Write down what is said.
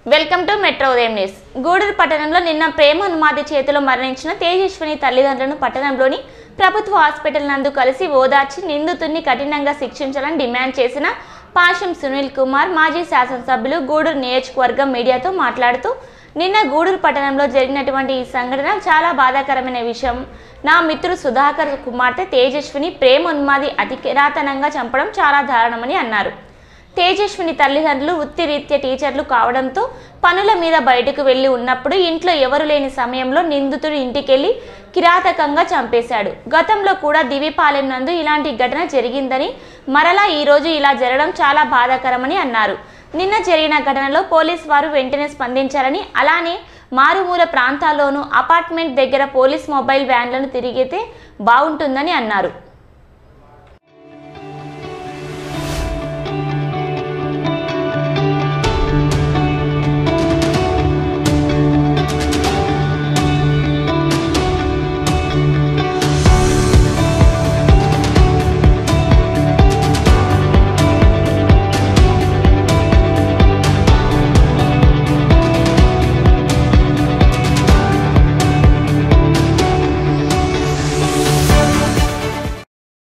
welcome to metro ఉదయం news Gudur పట్టణంలో నిన్న ప్రేమ హనుమాది చేతిలో మరణించిన తేజస్విని తల్లిదండ్రులను పట్టణంలోని ప్రభుత్వ హాస్పిటల్ నందు కలిసి ఓదార్చి నిందితుడిని కఠినంగా శిక్షించాలని డిమాండ్ చేసిన పాషం సునీల్ కుమార్ మాజీ శాసనసభ్యులు గూడూరు నియోజకవర్గం మీడియాతో మాట్లాడుతూ నిన్న గూడూరు పట్టణంలో జరిగినటువంటి ఈ సంఘటన చాలా బాధాకరమైన విషయం నా మిత్రుడు సుధాకర్ కుమార్తె తేజస్విని ప్రేమ ఉన్మాది అతి కిరాతనంగా చంపడం చాలా దారుణమని అన్నారు తేజస్విని తల్లిదండ్రులు వృత్తిరీత్యా టీచర్లు కావడంతో పనుల మీద బయటకు వెళ్లి ఉన్నప్పుడు ఇంట్లో ఎవరు లేని సమయంలో నిందితుడు ఇంటికెళ్లి కిరాతకంగా చంపేశాడు గతంలో కూడా దివిపాలెం నందు ఇలాంటి ఘటన జరిగిందని మరలా ఈ రోజు ఇలా జరగడం చాలా బాధాకరమని అన్నారు నిన్న జరిగిన ఘటనలో పోలీస్ వారు వెంటనే స్పందించారని అలానే మారుమూల ప్రాంతాల్లోనూ అపార్ట్మెంట్ దగ్గర పోలీస్ మొబైల్ వ్యాన్లను తిరిగితే బాగుంటుందని అన్నారు